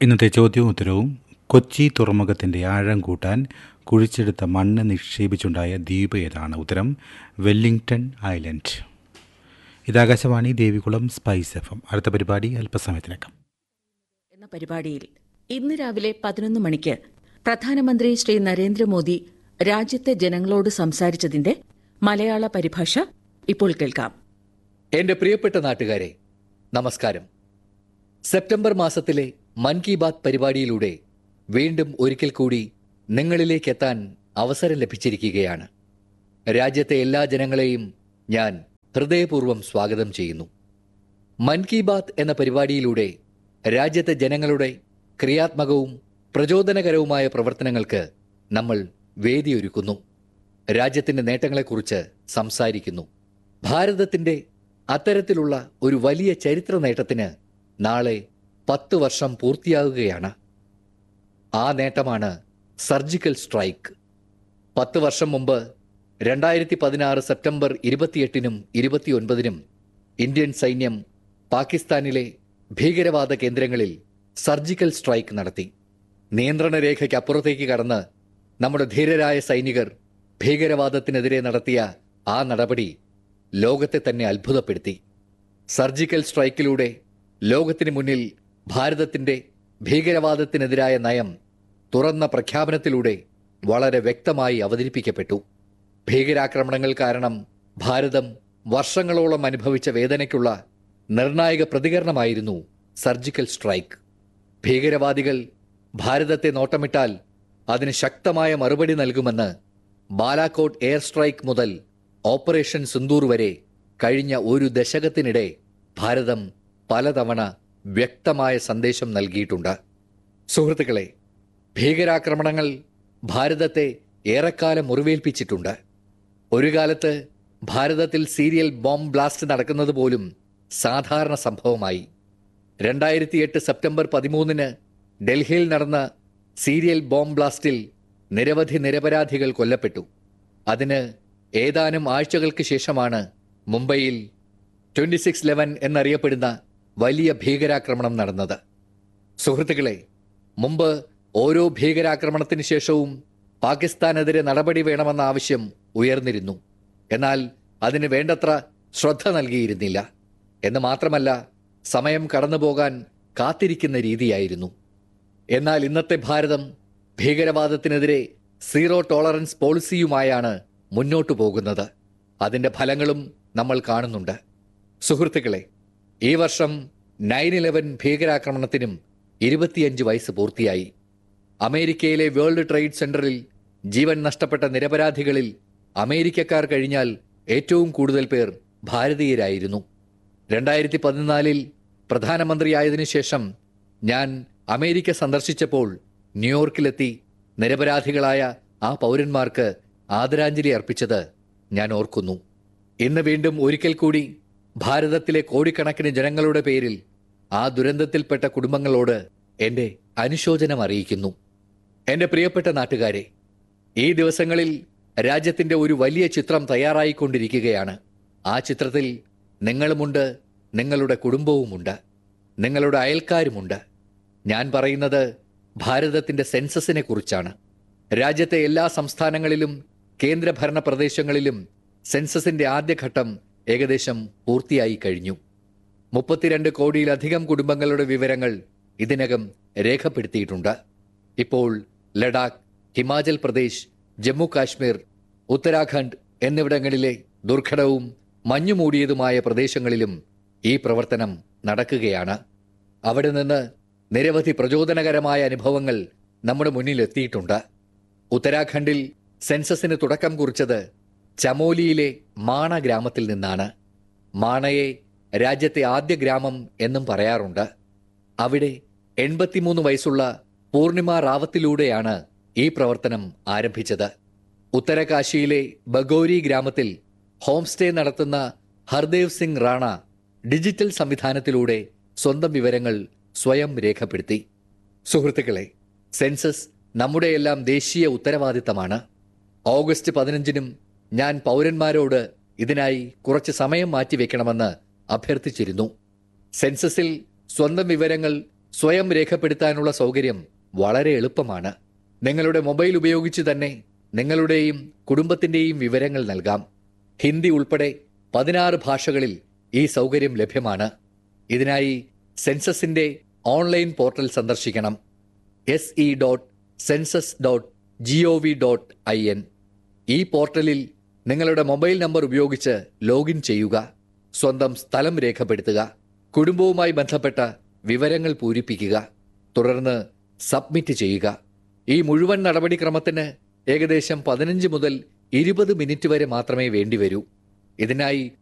ഇന്നത്തെ ചോദ്യവും ഉത്തരവും കൊച്ചി തുറമുഖത്തിന്റെ ആഴം കൂട്ടാൻ കുഴിച്ചെടുത്ത മണ്ണ് നിക്ഷേപിച്ചുണ്ടായ ദ്വീപ് ഏതാണ് ഉത്തരം വെല്ലിംഗ്ടൺ ഐലൻഡ് ഇത് Akashvani Devikulam spice F M അടുത്ത പരിപാടി അല്പസമയത്തിനകം എന്ന പരിപാടിയിൽ ഇന്ന് രാവിലെ പതിനൊന്ന് മണിക്ക് പ്രധാനമന്ത്രി ശ്രീ നരേന്ദ്രമോദി രാജ്യത്തെ ജനങ്ങളോട് സംസാരിച്ചതിന്റെ മലയാള പരിഭാഷ ഇപ്പോൾ കേൾക്കാം എന്റെ പ്രിയപ്പെട്ട നാട്ടുകാരെ നമസ്കാരം സെപ്റ്റംബർ മാസത്തിലെ മൻ കി ബാത് പരിപാടിയിലൂടെ വീണ്ടും ഒരിക്കൽ കൂടി നിങ്ങളിലേക്ക് എത്താൻ അവസരം ലഭിച്ചിരിക്കുകയാണ് രാജ്യത്തെ എല്ലാ ജനങ്ങളെയും ഞാൻ ഹൃദയപൂർവ്വം സ്വാഗതം ചെയ്യുന്നു മൻ കി ബാത് എന്ന പരിപാടിയിലൂടെ രാജ്യത്തെ ജനങ്ങളുടെ ക്രിയാത്മകവും പ്രചോദനകരവുമായ പ്രവർത്തനങ്ങൾക്ക് നമ്മൾ വേദിയൊരുക്കുന്നു രാജ്യത്തിന്റെ നേട്ടങ്ങളെക്കുറിച്ച് സംസാരിക്കുന്നു ഭാരതത്തിന്റെ അത്തരത്തിലുള്ള ഒരു വലിയ ചരിത്ര നേട്ടത്തിന് നാളെ പത്ത് വർഷം പൂർത്തിയാകുകയാണ് ആ നേട്ടമാണ് സർജിക്കൽ സ്ട്രൈക്ക് പത്ത് വർഷം മുമ്പ് രണ്ടായിരത്തി പതിനാറ് സെപ്റ്റംബർ ഇരുപത്തിയെട്ടിനും ഇരുപത്തിയൊൻപതിനും ഇന്ത്യൻ സൈന്യം പാകിസ്ഥാനിലെ ഭീകരവാദ കേന്ദ്രങ്ങളിൽ സർജിക്കൽ സ്ട്രൈക്ക് നടത്തി നിയന്ത്രണ രേഖയ്ക്ക് അപ്പുറത്തേക്ക് കടന്ന് നമ്മുടെ ധീരരായ സൈനികർ ഭീകരവാദത്തിനെതിരെ നടത്തിയ ആ നടപടി ലോകത്തെ തന്നെ അത്ഭുതപ്പെടുത്തി സർജിക്കൽ സ്ട്രൈക്കിലൂടെ ലോകത്തിന് മുന്നിൽ ഭാരതത്തിന്റെ ഭീകരവാദത്തിനെതിരായ നയം തുറന്ന പ്രഖ്യാപനത്തിലൂടെ വളരെ വ്യക്തമായി അവതരിപ്പിക്കപ്പെട്ടു ഭീകരാക്രമണങ്ങൾ കാരണം ഭാരതം വർഷങ്ങളോളം അനുഭവിച്ച വേദനയ്ക്കുള്ള നിർണായക പ്രതികരണമായിരുന്നു സർജിക്കൽ സ്ട്രൈക്ക് ഭീകരവാദികൾ ഭാരതത്തെ നോട്ടമിട്ടാൽ അതിന് ശക്തമായ മറുപടി നൽകുമെന്ന് ബാലാക്കോട്ട് എയർ സ്ട്രൈക്ക് മുതൽ ഓപ്പറേഷൻ സിന്ദൂർ വരെ കഴിഞ്ഞ ഒരു ദശകത്തിനിടെ ഭാരതം പലതവണ വ്യക്തമായ സന്ദേശം നൽകിയിട്ടുണ്ട് സുഹൃത്തുക്കളെ ഭീകരാക്രമണങ്ങൾ ഭാരതത്തെ ഏറെക്കാലം മുറിവേൽപ്പിച്ചിട്ടുണ്ട് ഒരു കാലത്ത് ഭാരതത്തിൽ സീരിയൽ ബോംബ് ബ്ലാസ്റ്റ് നടക്കുന്നത് പോലും സാധാരണ സംഭവമായി രണ്ടായിരത്തി എട്ട് സെപ്റ്റംബർ പതിമൂന്നിന് ഡൽഹിയിൽ നടന്ന സീരിയൽ ബോംബ് ബ്ലാസ്റ്റിൽ നിരവധി നിരപരാധികൾ കൊല്ലപ്പെട്ടു അതിന് ഏതാനും ആഴ്ചകൾക്ക് ശേഷമാണ് മുംബൈയിൽ ട്വന്റി സിക്സ് ലെവൻ എന്നറിയപ്പെടുന്ന വലിയ ഭീകരാക്രമണം നടന്നത് സുഹൃത്തുക്കളെ മുമ്പ് ഓരോ ഭീകരാക്രമണത്തിന് ശേഷവും പാകിസ്ഥാനെതിരെ നടപടി വേണമെന്ന ആവശ്യം ഉയർന്നിരുന്നു എന്നാൽ അതിന് വേണ്ടത്ര ശ്രദ്ധ നൽകിയിരുന്നില്ല എന്ന് മാത്രമല്ല സമയം കടന്നുപോകാൻ കാത്തിരിക്കുന്ന രീതിയായിരുന്നു എന്നാൽ ഇന്നത്തെ ഭാരതം ഭീകരവാദത്തിനെതിരെ സീറോ ടോളറൻസ് പോളിസിയുമായാണ് മുന്നോട്ടു പോകുന്നത് അതിന്റെ ഫലങ്ങളും നമ്മൾ കാണുന്നുണ്ട് സുഹൃത്തുക്കളെ ഈ വർഷം നയൻ ഇലവൻ ഭീകരാക്രമണത്തിനും ഇരുപത്തിയഞ്ച് വയസ്സ് പൂർത്തിയായി അമേരിക്കയിലെ വേൾഡ് ട്രേഡ് സെന്ററിൽ ജീവൻ നഷ്ടപ്പെട്ട നിരപരാധികളിൽ അമേരിക്കക്കാർ കഴിഞ്ഞാൽ ഏറ്റവും കൂടുതൽ പേർ ഭാരതീയരായിരുന്നു രണ്ടായിരത്തി പതിനാലിൽ പ്രധാനമന്ത്രിയായതിനു ശേഷം ഞാൻ അമേരിക്ക സന്ദർശിച്ചപ്പോൾ ന്യൂയോർക്കിലെത്തി നിരപരാധികളായ ആ പൗരന്മാർക്ക് ആദരാഞ്ജലി അർപ്പിച്ചത് ഞാൻ ഓർക്കുന്നു ഇന്ന് വീണ്ടും ഒരിക്കൽ കൂടി ഭാരതത്തിലെ കോടിക്കണക്കിന് ജനങ്ങളുടെ പേരിൽ ആ ദുരന്തത്തിൽപ്പെട്ട കുടുംബങ്ങളോട് എന്റെ അനുശോചനം അറിയിക്കുന്നു എന്റെ പ്രിയപ്പെട്ട നാട്ടുകാരെ ഈ ദിവസങ്ങളിൽ രാജ്യത്തിന്റെ ഒരു വലിയ ചിത്രം തയ്യാറായിക്കൊണ്ടിരിക്കുകയാണ് ആ ചിത്രത്തിൽ നിങ്ങളുമുണ്ട് നിങ്ങളുടെ കുടുംബവുമുണ്ട് നിങ്ങളുടെ അയൽക്കാരുമുണ്ട് ഞാൻ പറയുന്നത് ഭാരതത്തിന്റെ സെൻസസിനെ കുറിച്ചാണ് രാജ്യത്തെ എല്ലാ സംസ്ഥാനങ്ങളിലും കേന്ദ്രഭരണ പ്രദേശങ്ങളിലും സെൻസസിന്റെ ആദ്യഘട്ടം ഏകദേശം പൂർത്തിയായി കഴിഞ്ഞു മുപ്പത്തിരണ്ട് കോടിയിലധികം കുടുംബങ്ങളുടെ വിവരങ്ങൾ ഇതിനകം രേഖപ്പെടുത്തിയിട്ടുണ്ട് ഇപ്പോൾ ലഡാക്ക് ഹിമാചൽ പ്രദേശ് ജമ്മു കാശ്മീർ ഉത്തരാഖണ്ഡ് എന്നിവിടങ്ങളിലെ ദുർഘടവും മഞ്ഞുമൂടിയതുമായ പ്രദേശങ്ങളിലും ഈ പ്രവർത്തനം നടക്കുകയാണ് അവിടെ നിന്ന് നിരവധി പ്രചോദനകരമായ അനുഭവങ്ങൾ നമ്മുടെ മുന്നിൽ എത്തിയിട്ടുണ്ട് ഉത്തരാഖണ്ഡിൽ സെൻസസിന് തുടക്കം കുറിച്ചത് ചമോലിയിലെ മാണ ഗ്രാമത്തിൽ നിന്നാണ് മാണയെ രാജ്യത്തെ ആദ്യ ഗ്രാമം എന്നും പറയാറുണ്ട് അവിടെ എൺപത്തിമൂന്ന് വയസ്സുള്ള പൂർണിമ റാവത്തിലൂടെയാണ് ഈ പ്രവർത്തനം ആരംഭിച്ചത് ഉത്തരകാശിയിലെ ബഗോരി ഗ്രാമത്തിൽ ഹോം സ്റ്റേ നടത്തുന്ന ഹർദേവ് സിംഗ് റാണ ഡിജിറ്റൽ സംവിധാനത്തിലൂടെ സ്വന്തം വിവരങ്ങൾ സ്വയം രേഖപ്പെടുത്തി സുഹൃത്തുക്കളെ സെൻസസ് നമ്മുടെയെല്ലാം ദേശീയ ഉത്തരവാദിത്തമാണ് ഓഗസ്റ്റ് പതിനഞ്ചിനും ഞാൻ പൗരന്മാരോട് ഇതിനായി കുറച്ച് സമയം മാറ്റിവെക്കണമെന്ന് അഭ്യർത്ഥിച്ചിരുന്നു സെൻസസിൽ സ്വന്തം വിവരങ്ങൾ സ്വയം രേഖപ്പെടുത്താനുള്ള സൗകര്യം വളരെ എളുപ്പമാണ് നിങ്ങളുടെ മൊബൈൽ ഉപയോഗിച്ച് തന്നെ നിങ്ങളുടെയും കുടുംബത്തിന്റെയും വിവരങ്ങൾ നൽകാം ഹിന്ദി ഉൾപ്പെടെ പതിനാറ് ഭാഷകളിൽ ഈ സൗകര്യം ലഭ്യമാണ് ഇതിനായി സെൻസസിന്റെ ഓൺലൈൻ പോർട്ടൽ സന്ദർശിക്കണം S E dot census dot G O V dot I N ഈ പോർട്ടലിൽ നിങ്ങളുടെ മൊബൈൽ നമ്പർ ഉപയോഗിച്ച് ലോഗിൻ ചെയ്യുക സ്വന്തം സ്ഥലം രേഖപ്പെടുത്തുക കുടുംബവുമായി ബന്ധപ്പെട്ട വിവരങ്ങൾ പൂരിപ്പിക്കുക തുടർന്ന് സബ്മിറ്റ് ചെയ്യുക ഈ മുഴുവൻ നടപടിക്രമത്തിന് ഏകദേശം പതിനഞ്ച് മുതൽ ഇരുപത് മിനിറ്റ് വരെ മാത്രമേ വേണ്ടിവരൂ ഇതിനായി